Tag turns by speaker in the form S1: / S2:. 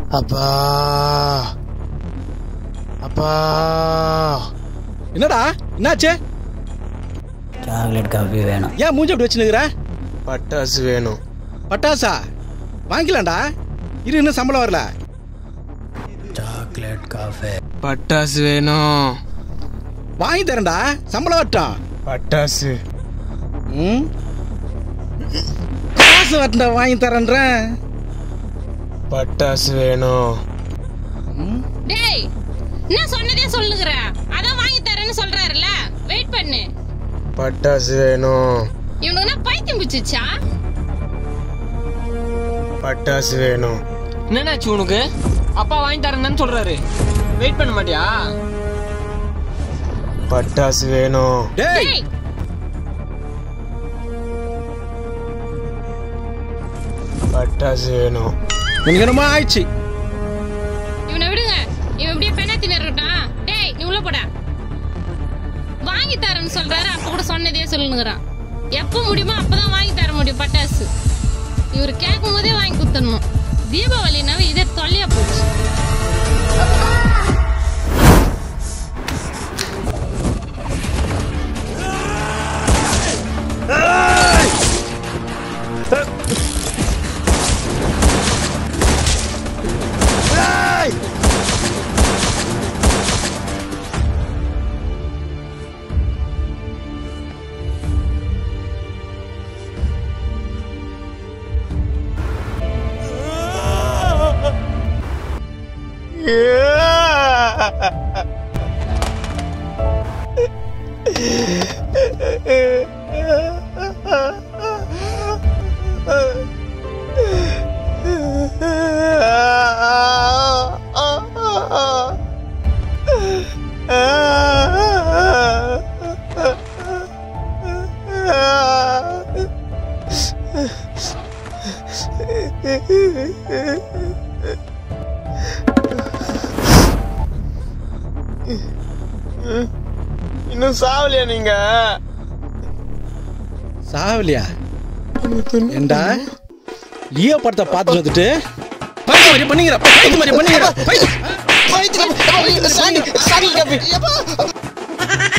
S1: அப்பா அப்பா
S2: என்னடா என்னாச்சு
S3: சாக்லேட் காஃபி வேணும்
S2: ஏன் மூஞ்சி அப்படி வச்சுனுக்குற
S1: பட்டாசு வேணும்
S2: பட்டாசா வாங்கிக்கலாம்டா இரு இன்னும் சம்பளம் வரல
S3: சாக்லேட் காஃபி
S1: பட்டாசு வேணும்
S2: வாங்கி தரேன்டா சம்பளம் வரட்டும்
S1: பட்டாசு
S2: ம் காசு வரட்டா வாங்கி தரேன்றேன்
S1: பட்டாசு வேணும்
S4: டேய் என்ன சொன்னதே சொல்லுகிற அதான் வாங்கி தரேன்னு சொல்றாருல வெயிட் பண்ணு
S1: பட்டாசு வேணும்
S4: இவனுக்கு என்ன பைத்தியம் பிடிச்சிச்சா
S1: பட்டாசு வேணும்
S5: என்னன்னாச்சு உனக்கு அப்பா வாங்கி தரேன்னு சொல்றாரு வெயிட் பண்ண மாட்டியா
S1: பட்டாசு வேணும்
S2: டேய்
S4: டேய்
S1: பட்டாசு வேணும்
S2: உனக்கு என்னமோ ஆயிடுச்சு
S4: இவனை விடுங்க இவன் இப்படியே பெண்ணாத்தின இருக்கட்டும் டேய் நீ உள்ள போடா வாங்கி தரேன்னு சொல்றாரு அப்ப கூட சொன்னதே சொல்லுங்கிறான் எப்ப முடியுமோ அப்பதான் வாங்கி தர முடியும் பட்டாசு இவர் கேட்கும் போதே வாங்கி கொடுத்துடணும் தீபாவளினாவே இதே தொல்லையா போச்சு
S1: இன்னும் சாவலையா நீங்க
S2: சாவலியா ஏண்டா லியோ படத்தை பார்த்துட்டு வந்துட்டு பைத்தியம் மாதிரி பண்ணிக்கிற பைத்தியம் மாதிரி பண்ணிக்கிற பைத்தியம்.
S1: சாமி சாமி